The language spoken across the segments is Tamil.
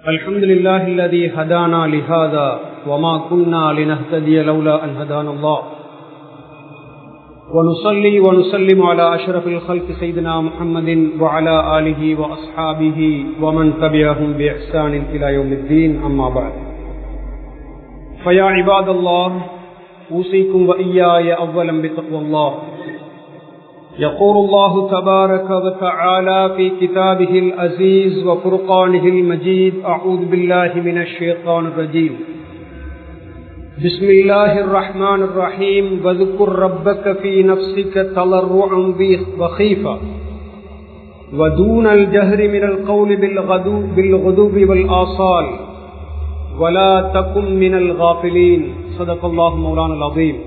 الحمد لله الذي هدانا لهذا وما كنا لنهتدي لولا أن هدانا الله ونصلي ونسلم على أشرف الخلق سيدنا محمد وعلى آله وأصحابه ومن تبعهم بإحسان إلى يوم الدين أما بعد فيا عباد الله أوصيكم وإياي أولا بتقوى الله يقول الله تبارك وتعالى في كتابه العزيز وفرقانه المجيد أعوذ بالله من الشيطان الرجيم بسم الله الرحمن الرحيم واذكر ربك في نفسك تضرعا وخيفا ودون الجهر من القول بالغدو بالغدو والآصال ولا تكن من الغافلين صدق الله مولانا العظيم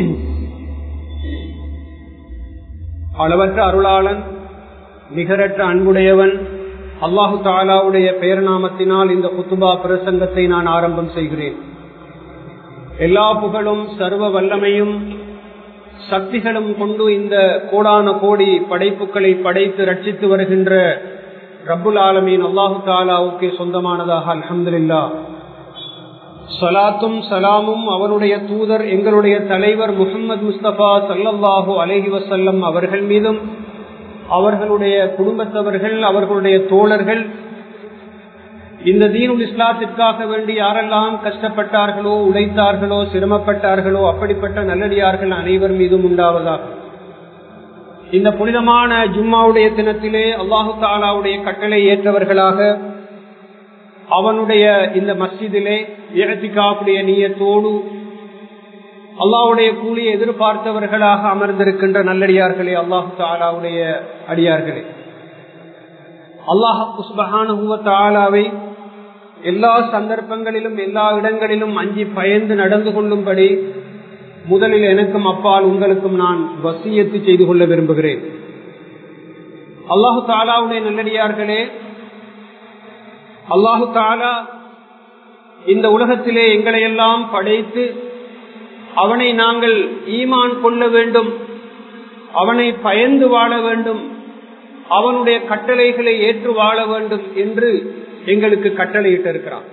அளவற்ற அருளாளன் நிகரற்ற அன்புடையவன் அல்லாஹு தாலாவுடைய பெயர் நாமத்தினால் இந்த குத்துபா பிரசங்கத்தை நான் ஆரம்பம் செய்கிறேன் எல்லா புகழும் சர்வ வல்லமையும் சக்திகளும் கொண்டு இந்த கோடான கோடி படைப்புகளை படைத்து ரட்சித்து வருகின்ற ரப்புல் ஆலமீன் அல்லாஹு தாலாவுக்கு சொந்தமானதாக அலமதுல்லா சலாத்தும் சலாமும் அவருடைய தூதர் எங்களுடைய தலைவர் முகமது முஸ்தபா சல்லல்லாஹு அலஹி வசல்லம் அவர்கள் மீதும் அவர்களுடைய குடும்பத்தவர்கள் அவர்களுடைய தோழர்கள் இந்த தீனுல் இஸ்லாத்திற்காக வேண்டி யாரெல்லாம் கஷ்டப்பட்டார்களோ உழைத்தார்களோ சிரமப்பட்டார்களோ அப்படிப்பட்ட நல்லடியார்கள் அனைவர் மீதும் உண்டாவதாக இந்த புனிதமான ஜும்மாவுடைய தினத்திலே அல்லாஹு தாலாவுடைய கட்டளை ஏற்றவர்களாக அவனுடைய இந்த மஸ்ஜிதிலே இறத்திக்காப்புடைய நீயத்தோடு அல்லாவுடைய கூலியை எதிர்பார்த்தவர்களாக அமர்ந்திருக்கின்ற நல்லடியார்களே அல்லாஹு தாலாவுடைய அடியார்களே அல்லாஹாவை எல்லா சந்தர்ப்பங்களிலும் எல்லா இடங்களிலும் அஞ்சி பயந்து நடந்து கொள்ளும்படி முதலில் எனக்கும் அப்பால் உங்களுக்கும் நான் வசியத்து செய்து கொள்ள விரும்புகிறேன் அல்லாஹு தாலாவுடைய நல்லடியார்களே அல்லாஹு தாலா இந்த உலகத்திலே எங்களை எல்லாம் படைத்து அவனை நாங்கள் ஈமான் கொள்ள வேண்டும் அவனை பயந்து வாழ வேண்டும் அவனுடைய கட்டளைகளை ஏற்று வாழ வேண்டும் என்று எங்களுக்கு கட்டளையிட்டிருக்கிறான்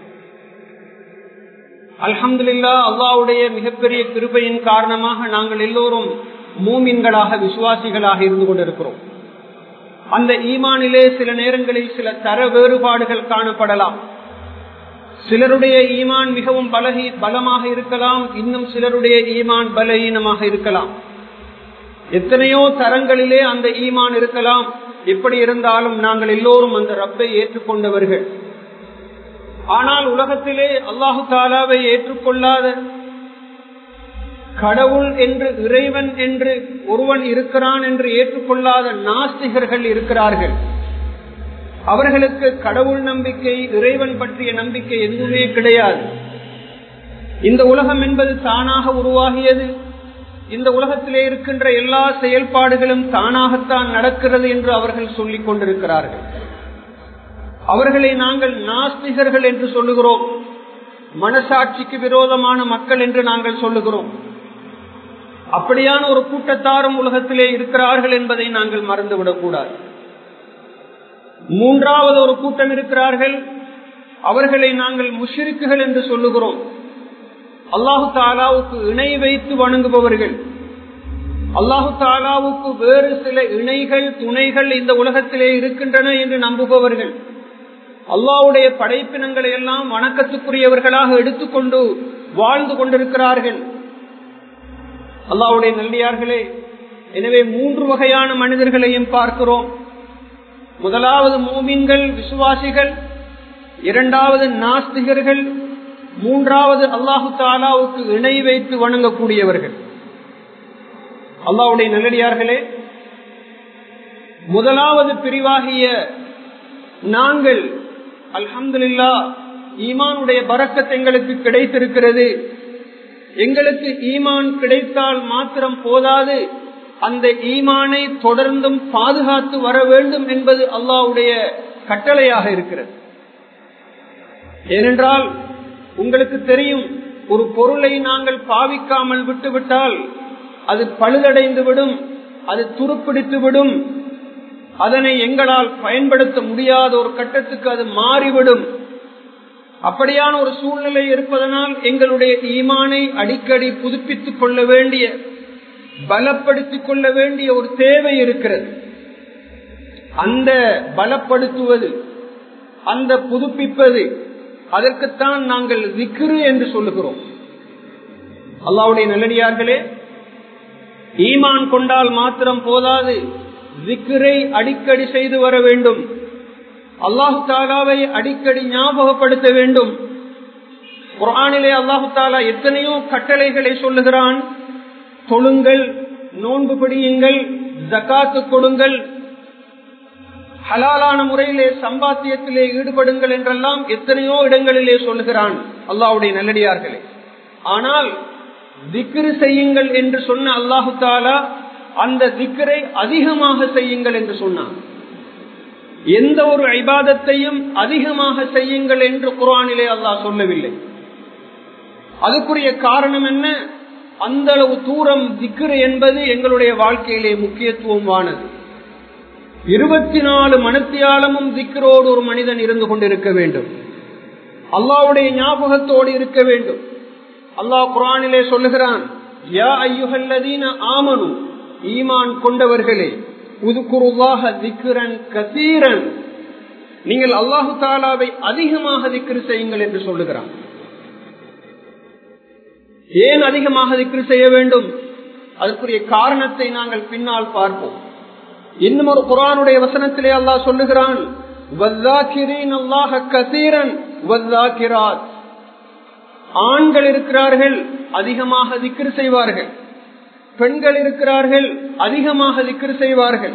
அல்ஹம்துல்லா அல்லாவுடைய மிகப்பெரிய கிருபையின் காரணமாக நாங்கள் எல்லோரும் மூமின்களாக விசுவாசிகளாக இருந்து கொண்டிருக்கிறோம் அந்த ஈமானிலே சில நேரங்களில் சில தர வேறுபாடுகள் காணப்படலாம் சிலருடைய ஈமான் மிகவும் பலகி பலமாக இருக்கலாம் இன்னும் சிலருடைய ஈமான் பலகீனமாக இருக்கலாம் எத்தனையோ தரங்களிலே அந்த ஈமான் இருக்கலாம் எப்படி இருந்தாலும் நாங்கள் எல்லோரும் அந்த ரப்பை ஏற்றுக்கொண்டவர்கள் ஆனால் உலகத்திலே அல்லாஹு தாலாவை ஏற்றுக்கொள்ளாத கடவுள் என்று இறைவன் என்று ஒருவன் இருக்கிறான் என்று ஏற்றுக்கொள்ளாத நாஸ்திகர்கள் இருக்கிறார்கள் அவர்களுக்கு கடவுள் நம்பிக்கை இறைவன் பற்றிய நம்பிக்கை எதுவுமே கிடையாது இந்த உலகம் என்பது தானாக உருவாகியது இந்த உலகத்திலே இருக்கின்ற எல்லா செயல்பாடுகளும் தானாகத்தான் நடக்கிறது என்று அவர்கள் சொல்லிக் கொண்டிருக்கிறார்கள் அவர்களை நாங்கள் நாஸ்திகர்கள் என்று சொல்லுகிறோம் மனசாட்சிக்கு விரோதமான மக்கள் என்று நாங்கள் சொல்லுகிறோம் அப்படியான ஒரு கூட்டத்தாரும் உலகத்திலே இருக்கிறார்கள் என்பதை நாங்கள் மறந்துவிடக் கூடாது மூன்றாவது ஒரு கூட்டம் இருக்கிறார்கள் அவர்களை நாங்கள் முஷிருக்குகள் என்று சொல்லுகிறோம் அல்லாஹு தாலாவுக்கு இணை வைத்து வணங்குபவர்கள் அல்லாஹு தாலாவுக்கு வேறு சில இணைகள் துணைகள் இந்த உலகத்திலே இருக்கின்றன என்று நம்புபவர்கள் அல்லாவுடைய படைப்பினங்களை எல்லாம் வணக்கத்துக்குரியவர்களாக எடுத்துக்கொண்டு வாழ்ந்து கொண்டிருக்கிறார்கள் அல்லாவுடைய நல்லியார்களே எனவே மூன்று வகையான மனிதர்களையும் பார்க்கிறோம் முதலாவது மூமின்கள் விசுவாசிகள் இரண்டாவது நாஸ்திகர்கள் மூன்றாவது அல்லாஹு தாலாவுக்கு இணை வைத்து வணங்கக்கூடியவர்கள் அல்லாவுடைய நல்லடியார்களே முதலாவது பிரிவாகிய நாங்கள் அல்ஹம்துல்லா ஈமானுடைய பறக்கத் எங்களுக்கு கிடைத்திருக்கிறது எங்களுக்கு ஈமான் கிடைத்தால் மாத்திரம் போதாது அந்த ஈமானை தொடர்ந்தும் பாதுகாத்து வர வேண்டும் என்பது அல்லாவுடைய கட்டளையாக இருக்கிறது ஏனென்றால் உங்களுக்கு தெரியும் ஒரு பொருளை நாங்கள் பாவிக்காமல் விட்டுவிட்டால் அது பழுதடைந்து விடும் அது துருப்பிடித்து விடும் அதனை எங்களால் பயன்படுத்த முடியாத ஒரு கட்டத்துக்கு அது மாறிவிடும் அப்படியான ஒரு சூழ்நிலை இருப்பதனால் எங்களுடைய ஈமானை அடிக்கடி புதுப்பித்துக் கொள்ள வேண்டிய பலப்படுத்திக் கொள்ள வேண்டிய ஒரு தேவை இருக்கிறது அந்த பலப்படுத்துவது அந்த புதுப்பிப்பது அதற்குத்தான் நாங்கள் விக்ரு என்று சொல்லுகிறோம் அல்லாவுடைய நல்லடியார்களே ஈமான் கொண்டால் மாத்திரம் போதாது விக்ரை அடிக்கடி செய்து வர வேண்டும் அல்லாஹு தாலாவை அடிக்கடி ஞாபகப்படுத்த வேண்டும் குரானிலே அல்லாஹு தாலா எத்தனையோ கட்டளைகளை சொல்லுகிறான் தொழுங்கள் நோன்பு பிடியுங்கள் ஜக்காத்து கொடுங்கள் ஹலாலான முறையிலே சம்பாத்தியத்திலே ஈடுபடுங்கள் என்றெல்லாம் எத்தனையோ இடங்களிலே சொல்லுகிறான் அல்லாவுடைய நல்லடியார்களே ஆனால் திக்ரு செய்யுங்கள் என்று சொன்ன அல்லாஹு தாலா அந்த திக்கரை அதிகமாக செய்யுங்கள் என்று சொன்னான் எந்த ஒரு ஐபாதத்தையும் அதிகமாக செய்யுங்கள் என்று குரானிலே அல்லாஹ் சொல்லவில்லை அதுக்குரிய காரணம் என்ன அந்த அளவு தூரம் திக்ரு என்பது எங்களுடைய வாழ்க்கையிலே முக்கியத்துவமானது இருபத்தி நாலு மனத்தியாலமும் திக்ரோடு ஒரு மனிதன் இருந்து கொண்டிருக்க வேண்டும் அல்லாவுடைய ஞாபகத்தோடு இருக்க வேண்டும் அல்லாஹ் குரானிலே சொல்லுகிறான் யா ஐயுகல்லதீன ஆமனு ஈமான் கொண்டவர்களே உதுக்குருவாக திக்ரன் கசீரன் நீங்கள் அல்லாஹு தாலாவை அதிகமாக திக்ரு செய்யுங்கள் என்று சொல்லுகிறான் ஏன் அதிகமாக திக்ரு செய்ய வேண்டும் அதற்குரிய காரணத்தை நாங்கள் பின்னால் பார்ப்போம் இன்னும் ஒரு குரானுடைய வசனத்திலே அல்லாஹ் சொல்லுகிறான் ஆண்கள் இருக்கிறார்கள் அதிகமாக திக்ரு செய்வார்கள் பெண்கள் இருக்கிறார்கள் அதிகமாக திக்ரு செய்வார்கள்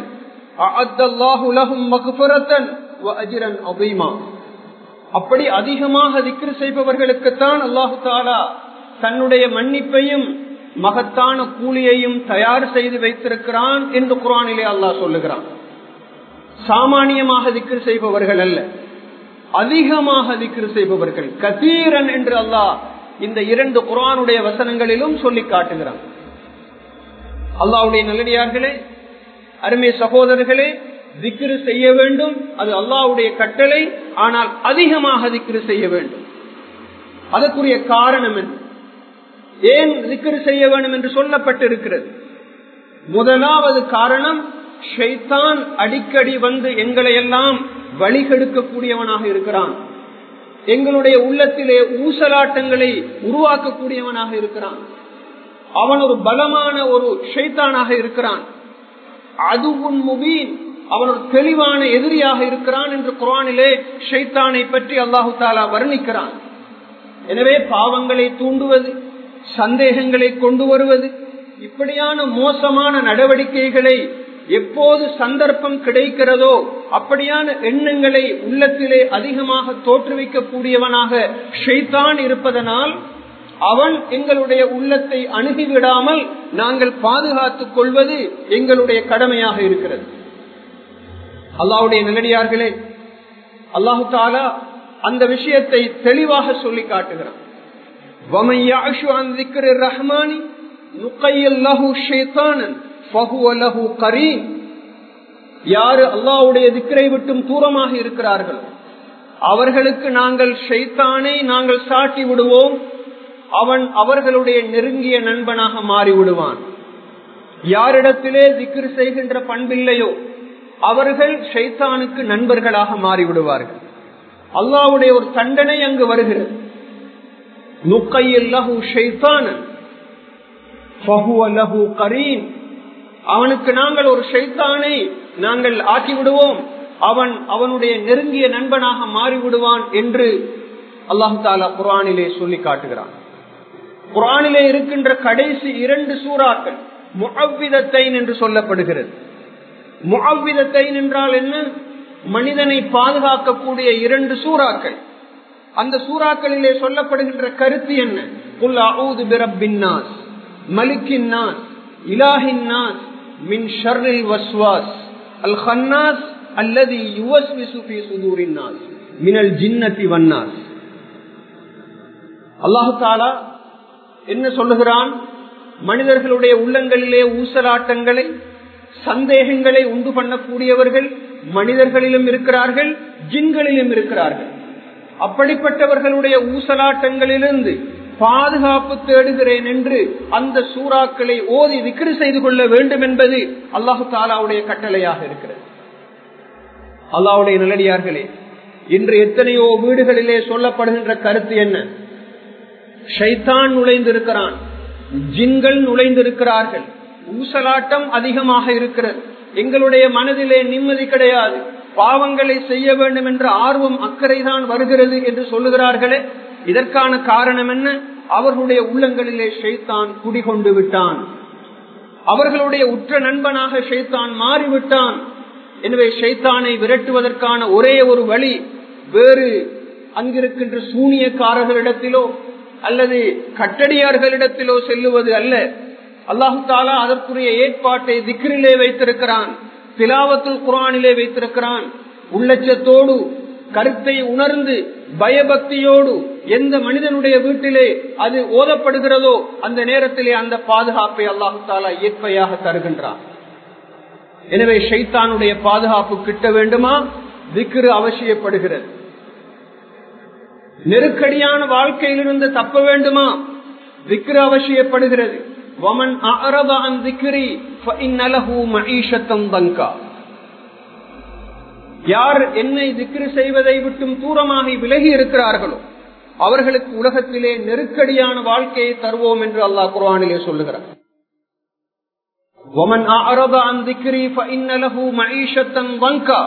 அப்படி அதிகமாக திக்ரு செய்பவர்களுக்குத்தான் அல்லாஹு தாலா தன்னுடைய மன்னிப்பையும் மகத்தான கூலியையும் தயார் செய்து வைத்திருக்கிறான் என்று குரானிலே அல்லாஹ் சொல்லுகிறான் சாமானியமாக திக்ரு செய்பவர்கள் அல்ல அதிகமாக திக்ரு செய்பவர்கள் கதீரன் என்று அல்லாஹ் இந்த இரண்டு குரானுடைய வசனங்களிலும் சொல்லி காட்டுகிறான் அல்லாவுடைய நல்லடியார்களே அருமை சகோதரர்களே திக்ரு செய்ய வேண்டும் அது அல்லாவுடைய கட்டளை ஆனால் அதிகமாக திக்ரு செய்ய வேண்டும் அதற்குரிய காரணம் என்ன ஏன் திக்ரு செய்ய வேண்டும் என்று சொல்லப்பட்டிருக்கிறது முதலாவது காரணம் ஷைத்தான் அடிக்கடி வந்து எங்களை எல்லாம் வழிகெடுக்கக்கூடியவனாக இருக்கிறான் எங்களுடைய உள்ளத்திலே ஊசலாட்டங்களை உருவாக்கக்கூடியவனாக இருக்கிறான் அவன் ஒரு பலமான ஒரு ஷைத்தானாக இருக்கிறான் அதுவும் முபீன் அவன் ஒரு தெளிவான எதிரியாக இருக்கிறான் என்று குரானிலே ஷைத்தானை பற்றி அல்லாஹு தாலா வர்ணிக்கிறான் எனவே பாவங்களை தூண்டுவது சந்தேகங்களை கொண்டு வருவது இப்படியான மோசமான நடவடிக்கைகளை எப்போது சந்தர்ப்பம் கிடைக்கிறதோ அப்படியான எண்ணங்களை உள்ளத்திலே அதிகமாக தோற்றுவிக்கக்கூடியவனாக ஷைத்தான் இருப்பதனால் அவன் எங்களுடைய உள்ளத்தை அணுகிவிடாமல் நாங்கள் பாதுகாத்துக் கொள்வது எங்களுடைய கடமையாக இருக்கிறது அல்லாவுடைய நல்லடியார்களே அல்லாஹு தாலா அந்த விஷயத்தை தெளிவாக சொல்லி காட்டுகிறான் ரஹ்மானி யாரு அல்லாவுடைய திக்கரை விட்டும் தூரமாக இருக்கிறார்கள் அவர்களுக்கு நாங்கள் ஷைத்தானை நாங்கள் சாட்டி விடுவோம் அவன் அவர்களுடைய நெருங்கிய நண்பனாக மாறிவிடுவான் யாரிடத்திலே திக்ரு செய்கின்ற பண்பில்லையோ அவர்கள் ஷைத்தானுக்கு நண்பர்களாக மாறிவிடுவார்கள் அல்லாவுடைய ஒரு தண்டனை அங்கு வருகிறது அவனுக்கு நாங்கள் ஒரு ஷைத்தானை நாங்கள் ஆக்கி விடுவோம் அவன் அவனுடைய நெருங்கிய நண்பனாக மாறிவிடுவான் என்று அல்லாஹு தாலா குரானிலே சொல்லி காட்டுகிறான் குரானிலே இருக்கின்ற கடைசி இரண்டு சூறாக்கள் முகவிதத்தைன் என்று சொல்லப்படுகிறது முகவிதத்தைன் என்றால் என்ன மனிதனை பாதுகாக்கக்கூடிய இரண்டு சூறாக்கள் அந்த சூறாக்களிலே சொல்லப்படுகின்ற கருத்து என்ன குல் அவுது பிரபின் நாஸ் மலிக்கின் நாஸ் இலாஹின் நாஸ் மின் ஷர்ரில் வஸ்வாஸ் அல் ஹன்னாஸ் அல்லது யுவஸ்விசு ஃபி சுதூரின் நாஸ் மினல் ஜின்னதி வன்னாஸ் அல்லாஹு தாலா என்ன சொல்லுகிறான் மனிதர்களுடைய உள்ளங்களிலே ஊசலாட்டங்களை சந்தேகங்களை உண்டு பண்ணக்கூடியவர்கள் மனிதர்களிலும் இருக்கிறார்கள் ஜின்களிலும் இருக்கிறார்கள் அப்படிப்பட்டவர்களுடைய ஊசலாட்டங்களிலிருந்து பாதுகாப்பு தேடுகிறேன் என்று அந்த சூறாக்களை ஓதி விக்கிரி செய்து கொள்ள வேண்டும் என்பது அல்லாஹு தாலாவுடைய கட்டளையாக இருக்கிறது அல்லாவுடைய நல்லடியார்களே இன்று எத்தனையோ வீடுகளிலே சொல்லப்படுகின்ற கருத்து என்ன ஷைத்தான் நுழைந்திருக்கிறான் ஜின்கள் நுழைந்திருக்கிறார்கள் ஊசலாட்டம் அதிகமாக இருக்கிறது எங்களுடைய மனதிலே நிம்மதி கிடையாது பாவங்களை செய்ய வேண்டும் என்ற ஆர்வம் அக்கறைதான் வருகிறது என்று சொல்லுகிறார்களே இதற்கான காரணம் என்ன அவர்களுடைய உள்ளங்களிலே ஷைத்தான் குடிகொண்டு விட்டான் அவர்களுடைய உற்ற நண்பனாக ஷைத்தான் மாறிவிட்டான் எனவே ஷைத்தானை விரட்டுவதற்கான ஒரே ஒரு வழி வேறு அங்கிருக்கின்ற சூனியக்காரர்களிடத்திலோ அல்லது கட்டடியார்களிடத்திலோ செல்லுவது அல்ல அல்லாஹு தாலா அதற்குரிய ஏற்பாட்டை திக்ரிலே வைத்திருக்கிறான் திலாவத்துல் குரானிலே வைத்திருக்கிறான் உள்ளச்சத்தோடு கருத்தை உணர்ந்து பயபக்தியோடு எந்த மனிதனுடைய வீட்டிலே அது ஓதப்படுகிறதோ அந்த நேரத்திலே அந்த பாதுகாப்பை அல்லாஹு தாலா இயற்கையாக தருகின்றான் எனவே ஷைத்தானுடைய பாதுகாப்பு கிட்ட வேண்டுமா திக்ரு அவசியப்படுகிறது நெருக்கடியான வாழ்க்கையிலிருந்து தப்ப வேண்டுமா திக்ரு அவசியப்படுகிறது வமன் அறத அன் திக்ரி ஃபஇன்னலஹு மஈஷத்தம் தங்கா யார் என்னை திக்ரு செய்வதை விட்டும் தூரமாக விலகி இருக்கிறார்களோ அவர்களுக்கு உலகத்திலே நெருக்கடியான வாழ்க்கையை தருவோம் என்று அல்லாஹ் குர்ஆனிலே சொல்லுகிறார் ومن أعرض عن ذكري فإن له معيشة ضنكا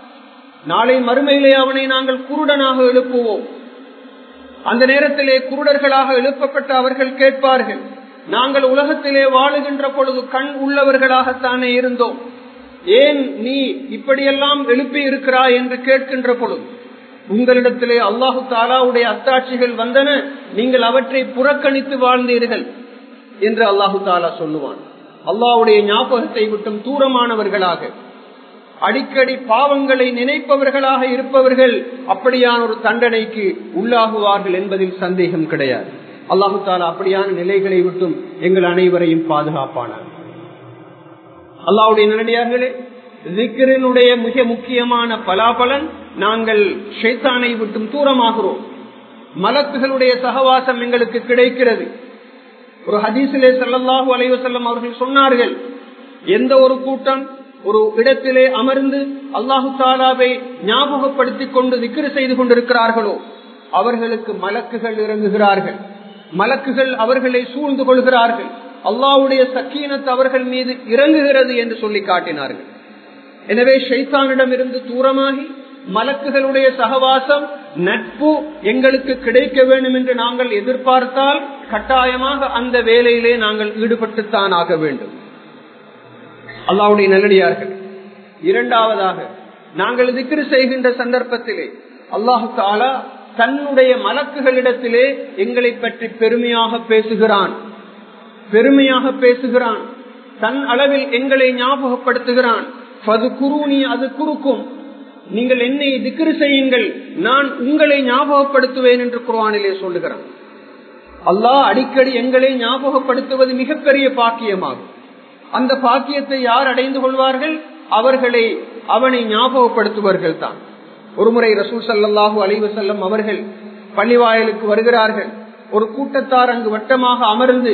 நாளை மறுமையிலே அவனை நாங்கள் குருடனாக எழுப்புவோம் அந்த நேரத்திலே குருடர்களாக எழுப்பப்பட்ட அவர்கள் கேட்பார்கள் நாங்கள் உலகத்திலே வாழுகின்ற பொழுது கண் உள்ளவர்களாகத்தானே இருந்தோம் ஏன் நீ இப்படியெல்லாம் எழுப்பி இருக்கிறாய் என்று கேட்கின்ற பொழுது உங்களிடத்திலே அல்லாஹு தாலாவுடைய அத்தாட்சிகள் வந்தன நீங்கள் அவற்றை புறக்கணித்து வாழ்ந்தீர்கள் என்று அல்லாஹு தாலா சொல்லுவான் அல்லாவுடைய ஞாபகத்தை விட்டும் தூரமானவர்களாக அடிக்கடி பாவங்களை நினைப்பவர்களாக இருப்பவர்கள் அப்படியான ஒரு தண்டனைக்கு உள்ளாகுவார்கள் என்பதில் சந்தேகம் கிடையாது அல்லாஹு தாலா அப்படியான நிலைகளை விட்டும் எங்கள் அனைவரையும் பாதுகாப்பானார் அல்லாவுடைய நேரடியார்களே ஜிக்கிரனுடைய மிக முக்கியமான பலாபலன் நாங்கள் ஷைத்தானை விட்டும் தூரமாகிறோம் மலக்குகளுடைய சகவாசம் எங்களுக்கு கிடைக்கிறது ஒரு ஹதீசிலே சல்லல்லாஹு அலைவசல்லம் அவர்கள் சொன்னார்கள் எந்த ஒரு கூட்டம் ஒரு இடத்திலே அமர்ந்து அல்லாஹு தாலாவை ஞாபகப்படுத்திக் கொண்டு திக்ரு செய்து கொண்டிருக்கிறார்களோ அவர்களுக்கு மலக்குகள் இறங்குகிறார்கள் மலக்குகள் அவர்களை சூழ்ந்து கொள்கிறார்கள் அல்லாவுடைய சக்கீனத் அவர்கள் மீது இறங்குகிறது என்று சொல்லி காட்டினார்கள் எனவே ஷைத்தானிடம் இருந்து தூரமாகி மலக்குகளுடைய சகவாசம் நட்பு எங்களுக்கு கிடைக்க வேண்டும் என்று நாங்கள் எதிர்பார்த்தால் கட்டாயமாக அந்த வேலையிலே நாங்கள் ஈடுபட்டுத்தான் ஆக வேண்டும் அல்லாவுடைய நல்லடியார்கள் இரண்டாவதாக நாங்கள் திக்ரு செய்கின்ற சந்தர்ப்பத்திலே அல்லாஹு தாலா தன்னுடைய மலக்குகளிடத்திலே எங்களை பற்றி பெருமையாக பேசுகிறான் பெருமையாக பேசுகிறான் தன் அளவில் எங்களை ஞாபகப்படுத்துகிறான் அது குருணி அது குறுக்கும் நீங்கள் என்னை திக்ரு செய்யுங்கள் நான் உங்களை ஞாபகப்படுத்துவேன் என்று குர்வானிலே சொல்லுகிறான் அல்லாஹ் அடிக்கடி எங்களை ஞாபகப்படுத்துவது மிகப்பெரிய பாக்கியமாகும் அந்த பாக்கியத்தை யார் அடைந்து கொள்வார்கள் அவர்களை அவனை ஞாபகப்படுத்துவார்கள் தான் ஒருமுறை ரசூல் சல்லாஹூ அலைவசல்லம் அவர்கள் பள்ளிவாயலுக்கு வருகிறார்கள் ஒரு கூட்டத்தார் அங்கு வட்டமாக அமர்ந்து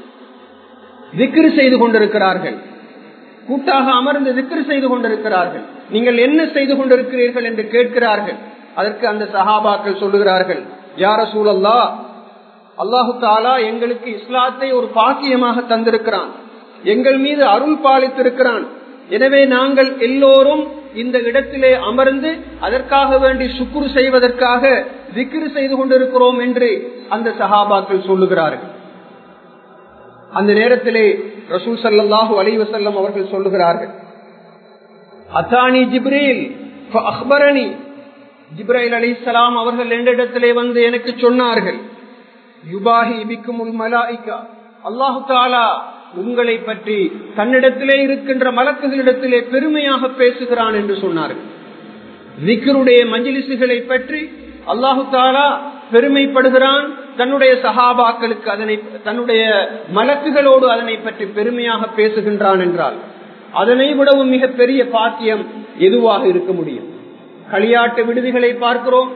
திக்ரு செய்து கொண்டிருக்கிறார்கள் கூட்டாக அமர்ந்து திக்ரு செய்து கொண்டிருக்கிறார்கள் நீங்கள் என்ன செய்து கொண்டிருக்கிறீர்கள் என்று கேட்கிறார்கள் அதற்கு அந்த சஹாபாக்கள் சொல்லுகிறார்கள் யார சூழல்லா அல்லாஹு தாலா எங்களுக்கு இஸ்லாத்தை ஒரு பாக்கியமாக தந்திருக்கிறான் எங்கள் மீது அருள் பாலித்திருக்கிறான் எனவே நாங்கள் எல்லோரும் இந்த இடத்திலே அமர்ந்து அதற்காக வேண்டி சுக்குரு செய்வதற்காக திக்ரு செய்து கொண்டிருக்கிறோம் என்று அந்த சஹாபாக்கள் சொல்லுகிறார்கள் அந்த நேரத்திலே ரசூல் சல்லாஹூ அலைவசல்லம் அவர்கள் சொல்லுகிறார்கள் அத்தானி ஜிப்ரீல் அக்பரணி ஜிப்ரைல் அலி சலாம் அவர்கள் இடத்திலே வந்து எனக்கு சொன்னார்கள் யுபாஹி பிக்கும் மலாய்கா அல்லாஹு தாலா உங்களை பற்றி தன்னிடத்திலே இருக்கின்ற மலக்குகளிடத்திலே பெருமையாக பேசுகிறான் என்று சொன்னார்கள் விக்கருடைய மஜிலிசுகளை பற்றி அல்லாஹு தாலா பெருமைப்படுகிறான் தன்னுடைய சகாபாக்களுக்கு அதனை தன்னுடைய மலக்குகளோடு அதனை பற்றி பெருமையாக பேசுகின்றான் என்றால் அதனை விடவும் மிக பெரிய பாக்கியம் எதுவாக இருக்க முடியும் களியாட்டு விடுதிகளை பார்க்கிறோம்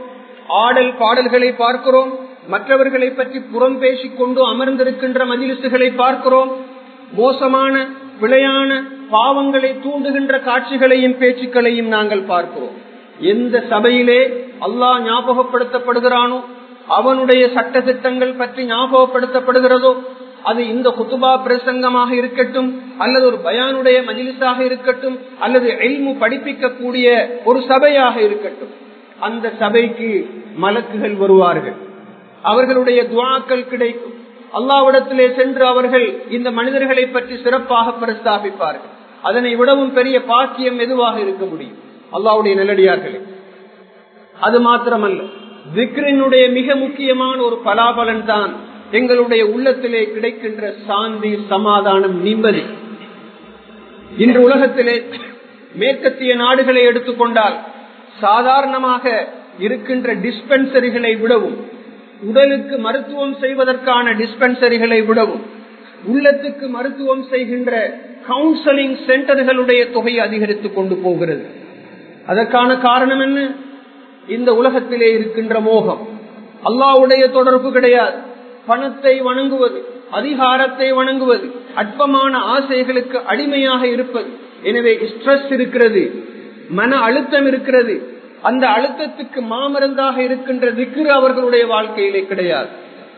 ஆடல் பாடல்களை பார்க்கிறோம் மற்றவர்களை பற்றி புறம் பேசிக் கொண்டு அமர்ந்திருக்கின்ற மஜிலிசுகளை பார்க்கிறோம் மோசமான பிழையான பாவங்களை தூண்டுகின்ற காட்சிகளையும் பேச்சுக்களையும் நாங்கள் பார்க்கிறோம் எந்த சபையிலே அல்லாஹ் ஞாபகப்படுத்தப்படுகிறானோ அவனுடைய சட்ட திட்டங்கள் பற்றி ஞாபகப்படுத்தப்படுகிறதோ அது இந்த குத்துபா பிரசங்கமாக இருக்கட்டும் அல்லது ஒரு பயானுடைய மஜிலிஸாக இருக்கட்டும் அல்லது எல்மு படிப்பிக்கக்கூடிய ஒரு சபையாக இருக்கட்டும் அந்த சபைக்கு மலக்குகள் வருவார்கள் அவர்களுடைய துவாக்கள் கிடைக்கும் அல்லாவிடத்திலே சென்று அவர்கள் இந்த மனிதர்களை பற்றி சிறப்பாக பிரஸ்தாபிப்பார்கள் அதனை விடவும் பெரிய பாக்கியம் எதுவாக இருக்க முடியும் அல்லாவுடைய நிலடியார்களே அது மாத்திரமல்ல விக்ரினுடைய மிக முக்கியமான ஒரு பலாபலன் தான் எங்களுடைய உள்ளத்திலே கிடைக்கின்ற சாந்தி சமாதானம் நிம்மதி இன்று உலகத்திலே மேற்கத்திய நாடுகளை எடுத்துக்கொண்டால் சாதாரணமாக இருக்கின்ற டிஸ்பென்சரிகளை விடவும் உடலுக்கு மருத்துவம் செய்வதற்கான டிஸ்பென்சரிகளை விடவும் உள்ளத்துக்கு மருத்துவம் செய்கின்ற கவுன்சிலிங் சென்டர்களுடைய தொகை அதிகரித்துக் கொண்டு போகிறது அதற்கான காரணம் என்ன இந்த உலகத்திலே இருக்கின்ற மோகம் அல்லாவுடைய தொடர்பு கிடையாது பணத்தை வணங்குவது அதிகாரத்தை வணங்குவது அற்பமான ஆசைகளுக்கு அடிமையாக இருப்பது எனவே ஸ்ட்ரெஸ் இருக்கிறது மன அழுத்தம் இருக்கிறது அந்த அழுத்தத்துக்கு மாமருந்தாக இருக்கின்ற திக்ரு அவர்களுடைய வாழ்க்கையிலே கிடையாது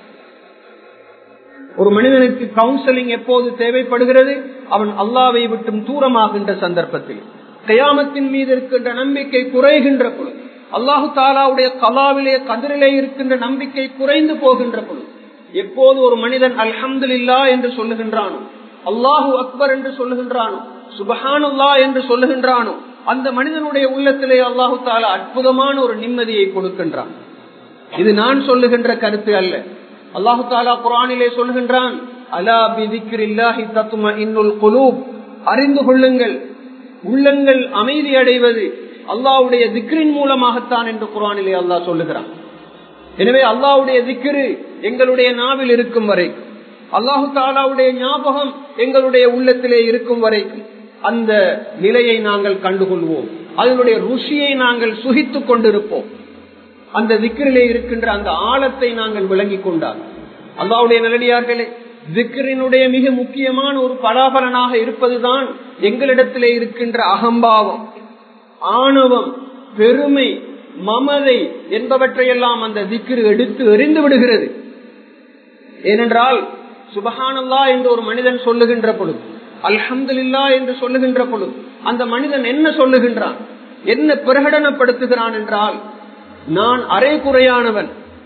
ஒரு மனிதனுக்கு கவுன்சிலிங் எப்போது தேவைப்படுகிறது அவன் அல்லாவை விட்டும் தூரமாகின்ற சந்தர்ப்பத்தில் கயாமத்தின் மீது இருக்கின்ற நம்பிக்கை குறைகின்ற பொழுது அல்லாஹு தாலாவுடைய கலாவிலே கதிரிலே இருக்கின்ற நம்பிக்கை குறைந்து போகின்ற பொழுது எப்போது ஒரு மனிதன் அல்ஹம்துல்லா என்று சொல்லுகின்றானோ அல்லாஹு அக்பர் என்று சொல்லுகின்றானோ சுபஹானுல்லா என்று சொல்லுகின்றானோ அந்த மனிதனுடைய உள்ளத்திலே அல்லாஹு தாலா அற்புதமான ஒரு நிம்மதியை கொடுக்கின்றான் இது நான் சொல்லுகின்ற கருத்து அல்ல அல்லாஹு தாலா குரானிலே சொல்லுகின்றான் அலா பிதிக்கிரில்லாஹி தத்தும இன்னுல் குலூப் அறிந்து கொள்ளுங்கள் உள்ளங்கள் அமைதி அடைவது அல்லாவுடைய திக்ரின் மூலமாகத்தான் என்று குரானிலே அல்லாஹ் சொல்லுகிறான் எனவே அல்லாவுடைய திக்ரு எங்களுடைய நாவில் இருக்கும் வரைக்கும் அல்லாஹு தாலாவுடைய ஞாபகம் எங்களுடைய உள்ளத்திலே இருக்கும் வரைக்கும் அந்த நிலையை நாங்கள் கண்டுகொள்வோம் அதனுடைய ருஷியை நாங்கள் சுகித்துக் கொண்டிருப்போம் அந்த திக்கிரிலே இருக்கின்ற அந்த ஆழத்தை நாங்கள் விளங்கி கொண்டார் அல்லாவுடைய நிலடியார்களே திக்கரினுடைய மிக முக்கியமான ஒரு பலாபலனாக இருப்பதுதான் எங்களிடத்திலே இருக்கின்ற அகம்பாவம் ஆணவம் பெருமை மமதை என்பவற்றையெல்லாம் அந்த திக்கிரு எடுத்து எறிந்து விடுகிறது ஏனென்றால் சுபஹானல்லா என்று ஒரு மனிதன் சொல்லுகின்ற பொழுது அல்ஹம்துல்லா என்று சொல்லுகின்ற பொழுது அந்த மனிதன் என்ன சொல்லுகின்றான் என்ன பிரகடனப்படுத்துகிறான் என்றால் நான் அரை குறையானவன்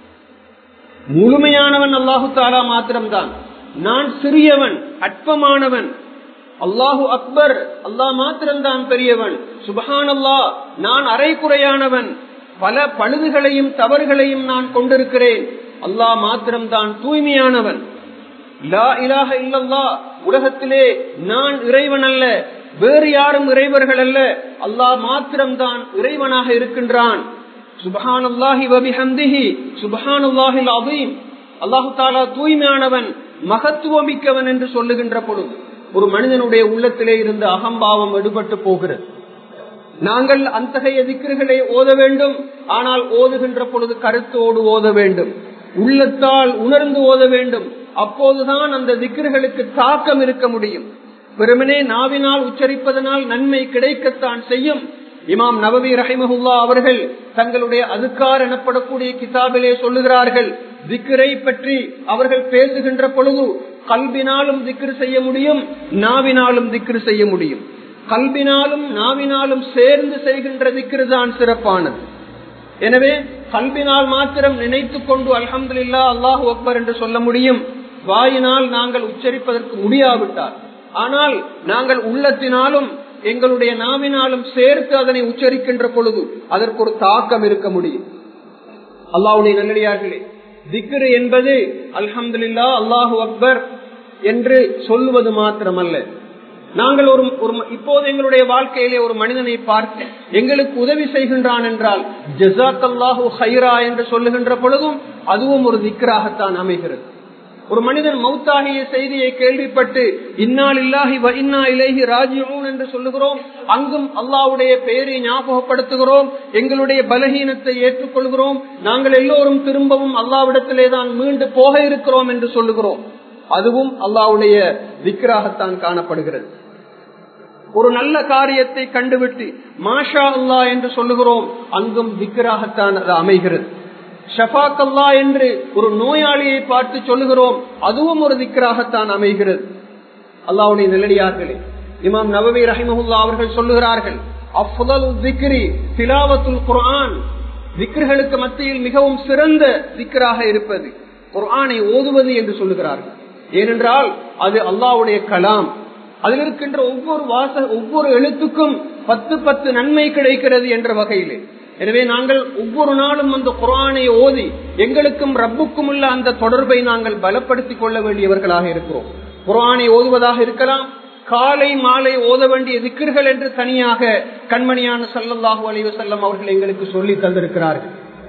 முழுமையானவன் அல்லாஹு தாலா மாத்திரம்தான் நான் சிறியவன் அற்பமானவன் அல்லாஹு அக்பர் அல்லாஹ் மாத்திரம்தான் பெரியவன் சுபஹான் அல்லா நான் அரை குறையானவன் பல பழுதுகளையும் தவறுகளையும் நான் கொண்டிருக்கிறேன் அல்லாஹ் மாத்திரம்தான் தூய்மையானவன் லா இலாக இல்லல்லா உலகத்திலே நான் இறைவன் அல்ல வேறு யாரும் இறைவர்கள் அல்ல அல்லாஹ் மாத்திரம்தான் இறைவனாக இருக்கின்றான் சுபஹான் அல்லாஹி வபிஹந்திஹி சுபஹான் அல்லாஹில் அதீம் அல்லாஹு தாலா தூய்மையானவன் மகத்துவமிக்கவன் என்று சொல்லுகின்ற பொழுது ஒரு மனிதனுடைய உள்ளத்திலே இருந்து அகம்பாவம் எடுபட்டு போகிறது நாங்கள் அத்தகைய திக்கர்களை ஓத வேண்டும் ஆனால் ஓதுகின்ற பொழுது கருத்தோடு ஓத வேண்டும் உள்ளத்தால் உணர்ந்து ஓத வேண்டும் அப்போதுதான் அந்த திக்கர்களுக்கு தாக்கம் இருக்க முடியும் வெறுமனே நாவினால் உச்சரிப்பதனால் நன்மை கிடைக்கத்தான் செய்யும் இமாம் நவவி ரஹிமஹுல்லா அவர்கள் தங்களுடைய அதுக்கார் எனப்படக்கூடிய கிதாபிலே சொல்லுகிறார்கள் திக்கரை பற்றி அவர்கள் பேசுகின்ற பொழுது கல்வினாலும் திக்ரு செய்ய முடியும் நாவினாலும் திக்ரு செய்ய முடியும் கல்வினாலும் நாவினாலும் சேர்ந்து செய்கின்ற திக்ரு தான் சிறப்பானது எனவே கல்வினால் மாத்திரம் நினைத்து கொண்டு அலமதுல்லா அல்லாஹு அக்பர் என்று சொல்ல முடியும் வாயினால் நாங்கள் உச்சரிப்பதற்கு முடியாவிட்டால் ஆனால் நாங்கள் உள்ளத்தினாலும் எங்களுடைய நாவினாலும் சேர்த்து அதனை உச்சரிக்கின்ற பொழுது அதற்கு ஒரு தாக்கம் இருக்க முடியும் அல்லாவுடைய நல்லடியார்களே திக்ரு என்பது அல்ஹம்துல்லா அல்லாஹு அக்பர் என்று சொல்லுவது மாத்திரமல்ல நாங்கள் ஒரு இப்போது எங்களுடைய வாழ்க்கையிலே ஒரு மனிதனை பார்த்து எங்களுக்கு உதவி செய்கின்றான் என்றால் ஜசாக் அல்லாஹூ ஹைரா என்று சொல்லுகின்ற பொழுதும் அதுவும் ஒரு திக்ராகத்தான் அமைகிறது ஒரு மனிதன் மௌத்தாகிய செய்தியை கேள்விப்பட்டு இன்னால் இல்லாஹி வ இன்னா இலேஹி ராஜியூன் என்று சொல்லுகிறோம் அங்கும் அல்லாவுடைய பெயரை ஞாபகப்படுத்துகிறோம் எங்களுடைய பலகீனத்தை ஏற்றுக்கொள்கிறோம் நாங்கள் எல்லோரும் திரும்பவும் அல்லாவிடத்திலே தான் மீண்டு போக இருக்கிறோம் என்று சொல்லுகிறோம் அதுவும் அல்லாவுடைய விக்கிராகத்தான் காணப்படுகிறது ஒரு நல்ல காரியத்தை கண்டுவிட்டு மாஷா அல்லா என்று சொல்லுகிறோம் அங்கும் விக்கிராகத்தான் அது அமைகிறது ஷஃபாக் அல்லா என்று ஒரு நோயாளியை பார்த்து சொல்லுகிறோம் அதுவும் ஒரு திக்கராகத்தான் அமைகிறது அல்லாவுடைய நிலடியார்களே இமாம் நவவி ரஹிமஹுல்லா அவர்கள் சொல்லுகிறார்கள் அஃபுதல் திக்ரி திலாவத்துல் குர்ஆன் திக்ர்களுக்கு மத்தியில் மிகவும் சிறந்த திக்கராக இருப்பது குர்ஆனை ஓதுவது என்று சொல்லுகிறார்கள் ஏனென்றால் அது அல்லாவுடைய கலாம் அதில் இருக்கின்ற ஒவ்வொரு வாச ஒவ்வொரு எழுத்துக்கும் பத்து பத்து நன்மை கிடைக்கிறது என்ற வகையிலே எனவே நாங்கள் ஒவ்வொரு நாளும் அந்த குரானை ஓதி எங்களுக்கும் ரப்புக்கும் உள்ள அந்த தொடர்பை நாங்கள் பலப்படுத்திக் கொள்ள வேண்டியவர்களாக இருக்கிறோம் குரானை ஓதுவதாக இருக்கலாம் காலை மாலை ஓத வேண்டிய திக்கர்கள் என்று தனியாக கண்மணியான சல்லல்லாஹு அலைவ செல்லம் அவர்கள் எங்களுக்கு சொல்லி தந்திருக்கிறார்கள்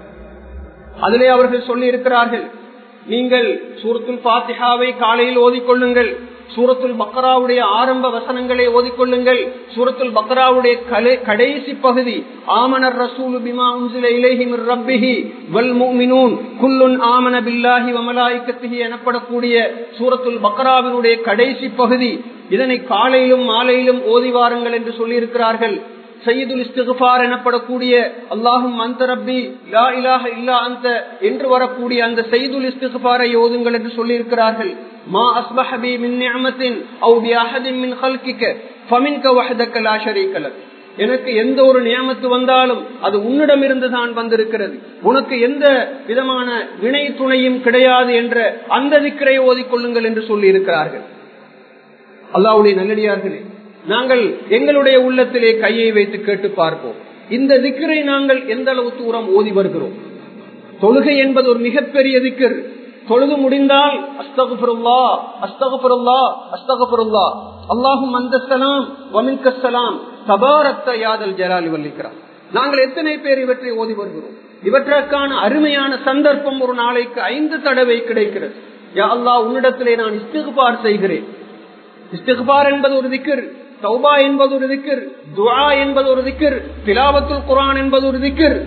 அதிலே அவர்கள் சொல்லி இருக்கிறார்கள் நீங்கள் சூரத்துல் பாத்திஹாவை காலையில் ஓதிக்கொள்ளுங்கள் சூரத்துல் பக்ராவுடைய ஆரம்ப வசனங்களை ஓதிக்கொள்ளுங்கள் சூரத்துல் பக்ராவுடைய கடைசி பகுதி ஆமனர் ரசூலு பிமா உன்சில இலேஹி மிர் ரப்பிஹி வல் முஃமினூன் குல்லுன் ஆமன பில்லாஹி வ மலாயிகத்திஹி எனப்படக்கூடிய சூரத்துல் பக்ராவினுடைய கடைசி பகுதி இதனை காலையிலும் மாலையிலும் ஓதி வாருங்கள் என்று சொல்லி இருக்கிறார்கள் சையதுல் இஸ்திகுபார் எனப்படக்கூடிய அல்லாஹும் அந்த ரப்பி லா இலாஹ இல்லா அந்த என்று வரக்கூடிய அந்த செய்துல் இஸ்திகுபாரை ஓதுங்கள் என்று சொல்லி இருக்கிறார்கள் மா அஸ்பஹபி மின் நிஅமத்தின் அவு பி அஹதின் மின் ஹல்கிக ஃபமின்க வஹதக லா ஷரீக லக் எனக்கு எந்த ஒரு நியமத்து வந்தாலும் அது உன்னிடம் இருந்துதான் வந்திருக்கிறது உனக்கு எந்த விதமான வினை துணையும் கிடையாது என்ற அந்த திக்கரை ஓதிக்கொள்ளுங்கள் என்று சொல்லி இருக்கிறார்கள் அல்லாவுடைய நல்லடியார்களே நாங்கள் எங்களுடைய உள்ளத்திலே கையை வைத்து கேட்டு பார்ப்போம் இந்த திக்கரை நாங்கள் எந்த அளவு தூரம் ஓதி வருகிறோம் தொழுகை என்பது ஒரு மிகப்பெரிய திக்கர் தொழுது முடிந்தால் அஸ்தகுபுருல்லா அஸ்தகுபுருல்லா அஸ்தகுபுருல்லா அல்லாஹும் அந்தஸ்தலாம் வமின்கலாம் தபாரத்த யாதல் ஜலாலி வல்லிக்கிறார் நாங்கள் எத்தனை பேர் இவற்றை ஓதி வருகிறோம் இவற்றுக்கான அருமையான சந்தர்ப்பம் ஒரு நாளைக்கு ஐந்து தடவை கிடைக்கிறது யா அல்லாஹ் உன்னிடத்திலே நான் இஸ்திகுபார் செய்கிறேன் இஸ்திகுபார் என்பது ஒரு திக்கர் தௌபா என்பது ஒரு திக்கர் துவா என்பது ஒரு திக்கர் திலாவத்துல் குரான் என்பது ஒரு திக்கர்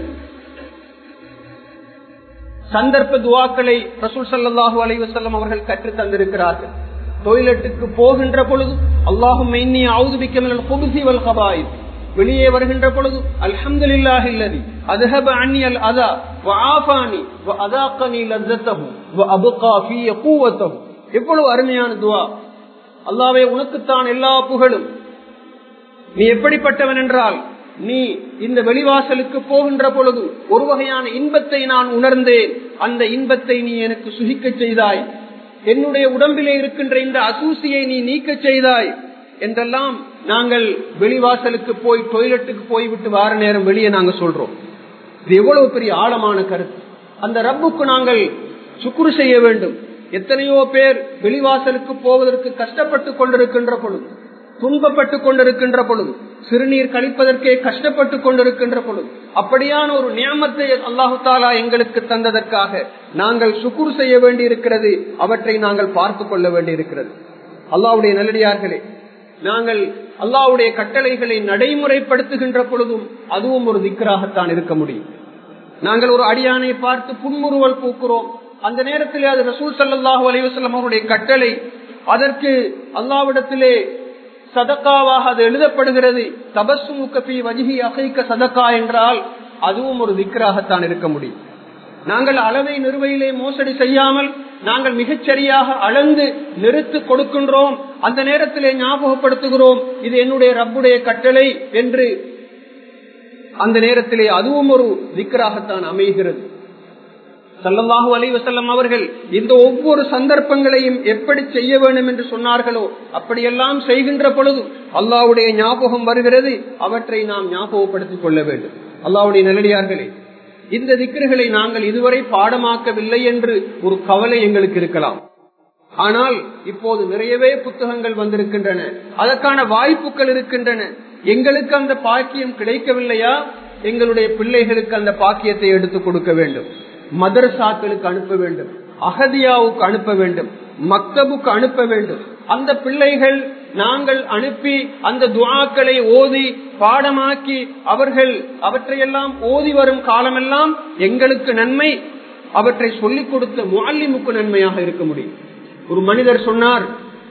சந்தர்ப்ப துவாக்களை ரசூல் சல்லாஹூ அலைவசல்லம் அவர்கள் கற்று தந்திருக்கிறார்கள் டொய்லெட்டுக்கு போகின்ற பொழுது அல்லாஹும் வெளியே வருகின்ற பொழுது அல்ஹம்துலில்லாஹில்லதி அதுஹப அன்னி அல் அதா வஆஃபானி வஅதாகனி லzzatahu வஅபகா ஃபீ குவத்தஹு எவ்வளவு அருமையான துஆ அல்லாஹ்வே உனக்குத்தான் எல்லா புகழும் நீ எப்படிப்பட்டவன் என்றால் நீ இந்த வெளிவாசலுக்கு போகின்ற பொழுது ஒரு வகையான இன்பத்தை நான் உணர்ந்தேன் அந்த இன்பத்தை நீ எனக்கு சுகிக்க செய்தாய் என்னுடைய உடம்பிலே இருக்கின்ற இந்த அசூசியை நீ நீக்க செய்தாய் என்றெல்லாம் நாங்கள் வெளிவாசலுக்கு போய் டொய்லெட்டுக்கு போய்விட்டு வார நேரம் வெளியே நாங்க சொல்றோம் இது எவ்வளவு பெரிய ஆழமான கருத்து அந்த ரப்புக்கு நாங்கள் சுக்குரு செய்ய வேண்டும் எத்தனையோ பேர் வெளிவாசலுக்கு போவதற்கு கஷ்டப்பட்டு கொண்டிருக்கின்ற பொழுது துன்பப்பட்டு கொண்டிருக்கின்ற பொழுது சிறுநீர் கழிப்பதற்கே கஷ்டப்பட்டு கொண்டிருக்கின்ற பொழுது அப்படியான ஒரு நியமத்தை அல்லாஹு தாலா எங்களுக்கு தந்ததற்காக நாங்கள் சுக்குர் செய்ய வேண்டி இருக்கிறது அவற்றை நாங்கள் பார்த்து கொள்ள வேண்டி இருக்கிறது அல்லாவுடைய நல்லடியார்களே நாங்கள் அல்லாவுடைய கட்டளைகளை நடைமுறைப்படுத்துகின்ற பொழுதும் அதுவும் ஒரு திக்கராகத்தான் இருக்க முடியும் நாங்கள் ஒரு அடியானை பார்த்து புன்முறுவல் பூக்கிறோம் அந்த நேரத்திலே அது ரசூல் சல்லாஹூ அலைவசல்லம் அவருடைய கட்டளை அதற்கு அல்லாவிடத்திலே சதக்காவாக அது எழுதப்படுகிறது தபசு முக்கபி வஜிஹி அகைக்க சதக்கா என்றால் அதுவும் ஒரு திக்கராகத்தான் இருக்க முடியும் நாங்கள் அளவை நிறுவையிலே மோசடி செய்யாமல் நாங்கள் மிகச்சரியாக அளந்து நிறுத்து கொடுக்கின்றோம் அந்த நேரத்திலே ஞாபகப்படுத்துகிறோம் இது என்னுடைய ரப்புடைய கட்டளை என்று அந்த நேரத்திலே அதுவும் ஒரு திக்கராகத்தான் அமைகிறது சல்லல்லாஹு அலைவசல்லம் அவர்கள் இந்த ஒவ்வொரு சந்தர்ப்பங்களையும் எப்படி செய்ய வேண்டும் என்று சொன்னார்களோ அப்படியெல்லாம் செய்கின்ற பொழுது அல்லாவுடைய ஞாபகம் வருகிறது அவற்றை நாம் ஞாபகப்படுத்திக் கொள்ள வேண்டும் அல்லாவுடைய நல்லடியார்களே இந்த திக்கர்களை நாங்கள் இதுவரை பாடமாக்கவில்லை என்று ஒரு கவலை எங்களுக்கு இருக்கலாம் ஆனால் இப்போது நிறையவே புத்தகங்கள் வந்திருக்கின்றன அதற்கான வாய்ப்புகள் இருக்கின்றன எங்களுக்கு அந்த பாக்கியம் கிடைக்கவில்லையா எங்களுடைய பிள்ளைகளுக்கு அந்த பாக்கியத்தை எடுத்துக் கொடுக்க வேண்டும் மதரசாக்களுக்கு அனுப்ப வேண்டும் அகதியாவுக்கு அனுப்ப வேண்டும் மக்தபுக்கு அனுப்ப வேண்டும் அந்த பிள்ளைகள் நாங்கள் அனுப்பி அந்த துவாக்களை ஓதி பாடமாக்கி அவர்கள் அவற்றையெல்லாம் ஓதி வரும் காலமெல்லாம் எங்களுக்கு நன்மை அவற்றை சொல்லிக் கொடுத்த முல்லிமுக்கு நன்மையாக இருக்க முடியும் ஒரு மனிதர் சொன்னார்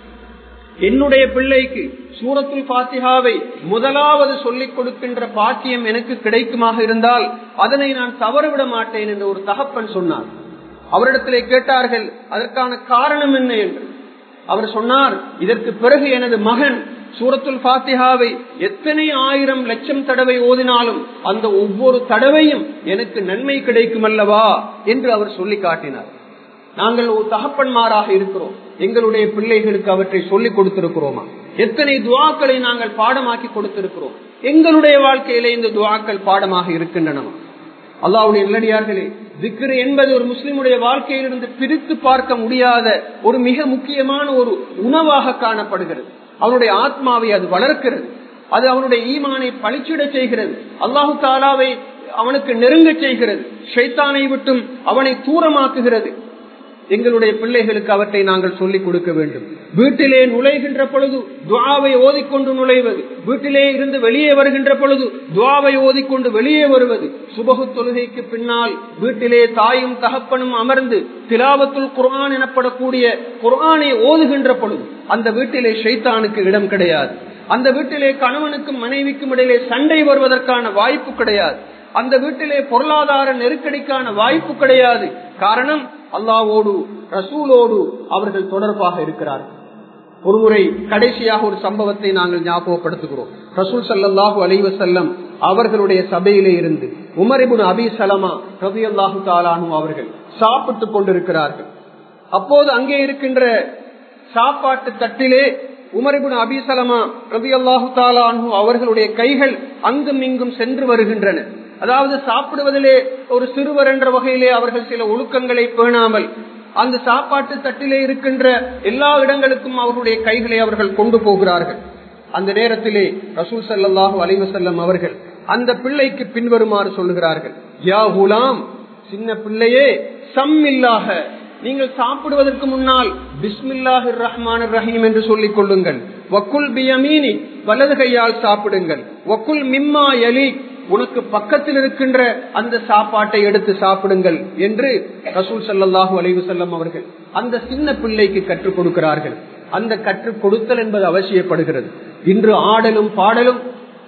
என்னுடைய பிள்ளைக்கு சூரத்துல் பாத்திகாவை முதலாவது சொல்லிக் கொடுக்கின்ற பாக்கியம் எனக்கு கிடைக்குமாக இருந்தால் அதனை நான் தவறவிட மாட்டேன் என்று ஒரு தகப்பன் சொன்னார் அவரிடத்திலே கேட்டார்கள் அதற்கான காரணம் என்ன என்று அவர் சொன்னார் இதற்கு பிறகு எனது மகன் சூரத்துல் பாத்திகாவை எத்தனை ஆயிரம் லட்சம் தடவை ஓதினாலும் அந்த ஒவ்வொரு தடவையும் எனக்கு நன்மை கிடைக்கும் அல்லவா என்று அவர் சொல்லி காட்டினார் நாங்கள் ஒரு தகப்பன்மாராக இருக்கிறோம் எங்களுடைய பிள்ளைகளுக்கு அவற்றை சொல்லிக் கொடுத்திருக்கிறோமா எத்தனை துவாக்களை நாங்கள் பாடமாக்கி கொடுத்திருக்கிறோம் எங்களுடைய வாழ்க்கையிலே இந்த துவாக்கள் பாடமாக இருக்கின்றனவா அல்லாவுடைய நல்லடியார்களே திக்ரு என்பது ஒரு முஸ்லிமுடைய வாழ்க்கையிலிருந்து பிரித்து பார்க்க முடியாத ஒரு மிக முக்கியமான ஒரு உணவாக காணப்படுகிறது அவனுடைய ஆத்மாவை அது வளர்க்கிறது அது அவனுடைய ஈமானை பழிச்சிட செய்கிறது அல்லாஹு தாலாவை அவனுக்கு நெருங்க செய்கிறது ஷைத்தானை விட்டும் அவனை தூரமாக்குகிறது எங்களுடைய பிள்ளைகளுக்கு அவற்றை நாங்கள் சொல்லிக் கொடுக்க வேண்டும் வீட்டிலே நுழைகின்ற பொழுது துவாவை ஓதிக்கொண்டு நுழைவது வீட்டிலே இருந்து வெளியே வருகின்ற பொழுது துவாவை ஓதிக்கொண்டு வெளியே வருவது சுபகு தொழுகைக்கு பின்னால் வீட்டிலே தாயும் தகப்பனும் அமர்ந்து திலாவத்துல் குர்ஆன் எனப்படக்கூடிய குர்ஆனை ஓதுகின்ற பொழுது அந்த வீட்டிலே ஷைத்தானுக்கு இடம் கிடையாது அந்த வீட்டிலே கணவனுக்கும் மனைவிக்கும் இடையிலே சண்டை வருவதற்கான வாய்ப்பு கிடையாது அந்த வீட்டிலே பொருளாதார நெருக்கடிக்கான வாய்ப்பு கிடையாது காரணம் அல்லாவோடு ரசூலோடு அவர்கள் தொடர்பாக இருக்கிறார்கள் ஒருமுறை கடைசியாக ஒரு சம்பவத்தை நாங்கள் ஞாபகப்படுத்துகிறோம் ரசூல் சல்லாஹூ அலைவ செல்லம் அவர்களுடைய சபையிலே இருந்து உமரிபுன் அபி சலமா ரவி அல்லாஹு தாலானு அவர்கள் சாப்பிட்டுக் கொண்டிருக்கிறார்கள் அப்போது அங்கே இருக்கின்ற சாப்பாட்டு தட்டிலே உமரிபுன் அபி சலமா ரவி அல்லாஹு தாலானு அவர்களுடைய கைகள் அங்கும் இங்கும் சென்று வருகின்றன அதாவது சாப்பிடுவதிலே ஒரு சிறுவர் என்ற வகையிலே அவர்கள் சில ஒழுக்கங்களை பேணாமல் அந்த சாப்பாட்டு தட்டிலே இருக்கின்ற எல்லா இடங்களுக்கும் அவர்களுடைய கைகளை அவர்கள் கொண்டு போகிறார்கள் அந்த நேரத்திலே ரசூல் சல்லாஹூ அலைவசல்லம் அவர்கள் அந்த பிள்ளைக்கு பின்வருமாறு சொல்லுகிறார்கள் யா குலாம் சின்ன பிள்ளையே சம்மில்லாக நீங்கள் சாப்பிடுவதற்கு முன்னால் பிஸ்மில்லாஹிர் ரஹ்மான் ரஹீம் என்று சொல்லிக் கொள்ளுங்கள் வக்குல் பியமீனி வலது கையால் சாப்பிடுங்கள் வக்குல் மிம்மா எலி உனக்கு பக்கத்தில் இருக்கின்ற அந்த சாப்பாட்டை எடுத்து சாப்பிடுங்கள் என்று ரசூல் சல்லாஹூ அலைவு செல்லம் அவர்கள் அந்த சின்ன பிள்ளைக்கு கற்றுக் கொடுக்கிறார்கள் அந்த கற்றுக் கொடுத்தல் என்பது அவசியப்படுகிறது இன்று ஆடலும் பாடலும்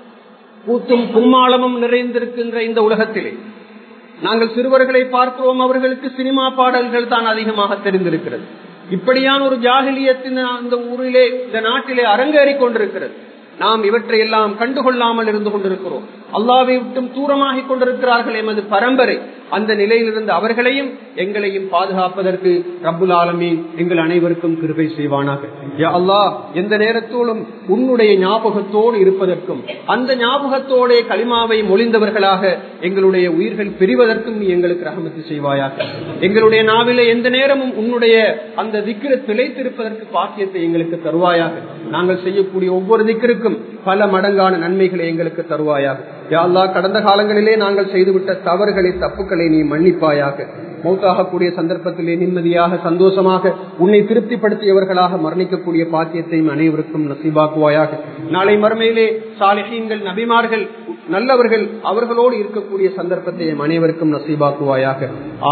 கூத்தும் கும்மாளமும் நிறைந்திருக்கின்ற இந்த உலகத்திலே நாங்கள் சிறுவர்களை பார்க்கிறோம் அவர்களுக்கு சினிமா பாடல்கள் தான் அதிகமாக தெரிந்திருக்கிறது இப்படியான ஒரு ஜாகிலியத்தின் அந்த ஊரிலே இந்த நாட்டிலே அரங்கேறி கொண்டிருக்கிறது நாம் இவற்றை எல்லாம் கண்டுகொள்ளாமல் இருந்து கொண்டிருக்கிறோம் அல்லாவை விட்டும் தூரமாகிக் கொண்டிருக்கிறார்கள் எமது பரம்பரை அந்த நிலையிலிருந்து அவர்களையும் எங்களையும் பாதுகாப்பதற்கு ரப்புல் ஆலமீன் எங்கள் அனைவருக்கும் கிருபை செய்வானாக அல்லா எந்த நேரத்தோடும் உன்னுடைய ஞாபகத்தோடு இருப்பதற்கும் அந்த ஞாபகத்தோட களிமாவை மொழிந்தவர்களாக எங்களுடைய உயிர்கள் பிரிவதற்கும் நீ எங்களுக்கு ரகமத்து செய்வாயாக எங்களுடைய நாவிலே எந்த நேரமும் உன்னுடைய அந்த திக்கிர திளைத்திருப்பதற்கு பாக்கியத்தை எங்களுக்கு தருவாயாக நாங்கள் செய்யக்கூடிய ஒவ்வொரு திக்கிற்கும் பல மடங்கான நன்மைகளை எங்களுக்கு தருவாயாக யாழ்லா கடந்த காலங்களிலே நாங்கள் செய்துவிட்ட தவறுகளை தப்புக்களை நீ மன்னிப்பாயாக மௌத்தாகக்கூடிய சந்தர்ப்பத்திலே நிம்மதியாக சந்தோஷமாக உன்னை திருப்திப்படுத்தியவர்களாக மரணிக்கக்கூடிய பாக்கியத்தையும் அனைவருக்கும் நசீபாக்குவாயாக நாளை மறுமையிலே சாலிஹீன்கள் நபிமார்கள் நல்லவர்கள் அவர்களோடு இருக்கக்கூடிய சந்தர்ப்பத்தை அனைவருக்கும் நசீபாக்குவாயாக